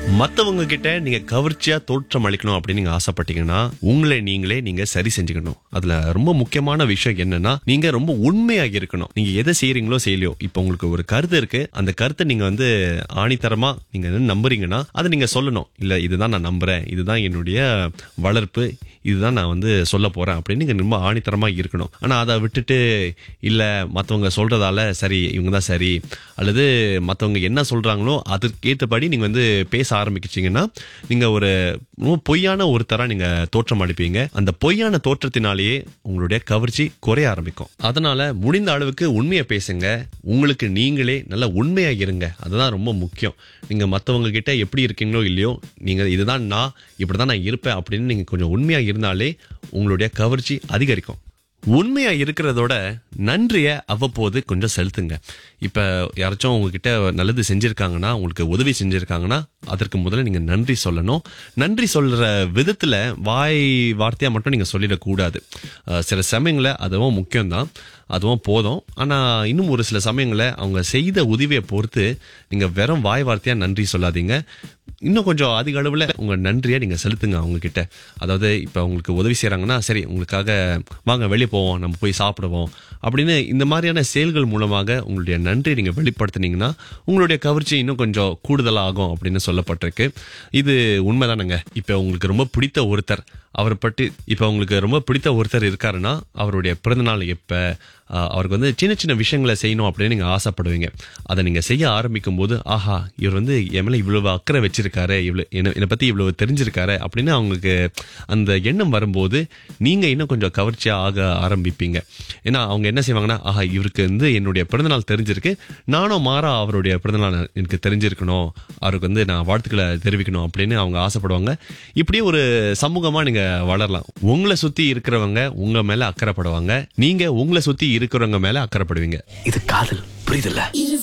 மத்தவங்க கிட்ட நீங்க கவர்ச்சியா தோற்றம் அளிக்கணும் அப்படின்னு நீங்க ஆசைப்பட்டீங்கன்னா உங்களை நீங்களே நீங்க சரி செஞ்சுக்கணும் அதுல ரொம்ப முக்கியமான விஷயம் என்னன்னா நீங்க ரொம்ப உண்மையா இருக்கணும் நீங்க எதை செய்யறீங்களோ செய்யலையோ இப்போ உங்களுக்கு ஒரு கருத்து இருக்கு அந்த கருத்தை நீங்க வந்து ஆணித்தரமா நீங்க என்ன நம்புறீங்கன்னா அதை நீங்க சொல்லணும் இல்ல இதுதான் நான் நம்புறேன் இதுதான் என்னுடைய வளர்ப்பு இதுதான் நான் வந்து சொல்ல போறேன் அப்படின்னு நீங்க ரொம்ப ஆணித்தரமா இருக்கணும் ஆனா அதை விட்டுட்டு இல்ல மத்தவங்க சொல்றதால சரி இவங்க தான் சரி அல்லது மத்தவங்க என்ன சொல்றாங்களோ அதற்கேற்றபடி நீங்க வந்து பேச ஆரம்பிச்சிங்கன்னா நீங்க ஒரு ரொம்ப பொய்யான ஒருத்தரா நீங்க தோற்றம் அளிப்பீங்க அந்த பொய்யான தோற்றத்தினாலேயே உங்களுடைய கவர்ச்சி குறைய ஆரம்பிக்கும் அதனால முடிந்த அளவுக்கு உண்மையை பேசுங்க உங்களுக்கு நீங்களே நல்ல உண்மையா இருங்க அதுதான் ரொம்ப முக்கியம் நீங்க மத்தவங்க கிட்ட எப்படி இருக்கீங்களோ இல்லையோ நீங்க இதுதான் நான் இப்படிதான் நான் இருப்பேன் அப்படின்னு நீங்க கொஞ்சம் உண்மையா இருந்தாலே உங்களுடைய கவர்ச்சி அதிகரிக்கும் உண்மையா இருக்கிறதோட நன்றிய அவ்வப்போது கொஞ்சம் செலுத்துங்க இப்ப யாராச்சும் உங்ககிட்ட நல்லது செஞ்சிருக்காங்கன்னா உங்களுக்கு உதவி செஞ்சிருக்காங்கன்னா அதற்கு முதல்ல நீங்க நன்றி சொல்லணும் நன்றி சொல்ற விதத்துல வாய் வார்த்தையா மட்டும் நீங்க சொல்லிடக்கூடாது அஹ் சில சமயங்கள அதுவும் முக்கியம்தான் அதுவும் போதும் ஆனா இன்னும் ஒரு சில சமயங்கள அவங்க செய்த உதவியை பொறுத்து நீங்க வெறும் வாய் வார்த்தையா நன்றி சொல்லாதீங்க இன்னும் கொஞ்சம் அதிக அளவுல உங்க நன்றியை நீங்க செலுத்துங்க அவங்க கிட்ட அதாவது இப்ப உங்களுக்கு உதவி செய்றாங்கன்னா சரி உங்களுக்காக வாங்க வெளியே போவோம் நம்ம போய் சாப்பிடுவோம் அப்படின்னு இந்த மாதிரியான செயல்கள் மூலமாக உங்களுடைய நன்றி நீங்க வெளிப்படுத்துனீங்கன்னா உங்களுடைய கவர்ச்சி இன்னும் கொஞ்சம் கூடுதலாகும் அப்படின்னு சொல்லப்பட்டிருக்கு இது உண்மைதானங்க இப்ப உங்களுக்கு ரொம்ப பிடித்த ஒருத்தர் அவரை பற்றி இப்ப உங்களுக்கு ரொம்ப பிடித்த ஒருத்தர் இருக்காருன்னா அவருடைய பிறந்தநாள் எப்ப ஆஹ், அவருக்கு வந்து சின்ன சின்ன விஷயங்களை செய்யணும் அப்படின்னு நீங்க ஆசைப்படுவீங்க அதை நீங்க செய்ய ஆரம்பிக்கும் போது ஆஹா இவர் வந்து என் மேல இவ்வளவு அக்கறை வச்சிருக்காரு இவ்வளவு என்னை என்னை பத்தி இவ்வளவு தெரிஞ்சிருக்காரு அப்படின்னு அவங்களுக்கு அந்த எண்ணம் வரும்போது நீங்க இன்னும் கொஞ்சம் கவர்ச்சியா ஆக ஆரம்பிப்பீங்க ஏன்னா அவங்க என்ன செய்வாங்கன்னா ஆஹா இவருக்கு வந்து என்னுடைய பிறந்தநாள் தெரிஞ்சிருக்கு நானும் மாறா அவருடைய பிறந்தநாள் எனக்கு தெரிஞ்சிருக்கணும் அவருக்கு வந்து நான் வாழ்த்துக்களை தெரிவிக்கணும் அப்படின்னு அவங்க ஆசைப்படுவாங்க இப்படியே ஒரு சமூகமா நீங்க வளரலாம் உங்களை சுத்தி இருக்கிறவங்க உங்க மேல அக்கறைப்படுவாங்க நீங்க உங்களை சுத்தி இருக்கிறவங்க மேல அக்கறைப்படுவீங்க இது காதல் புரியுதுல்ல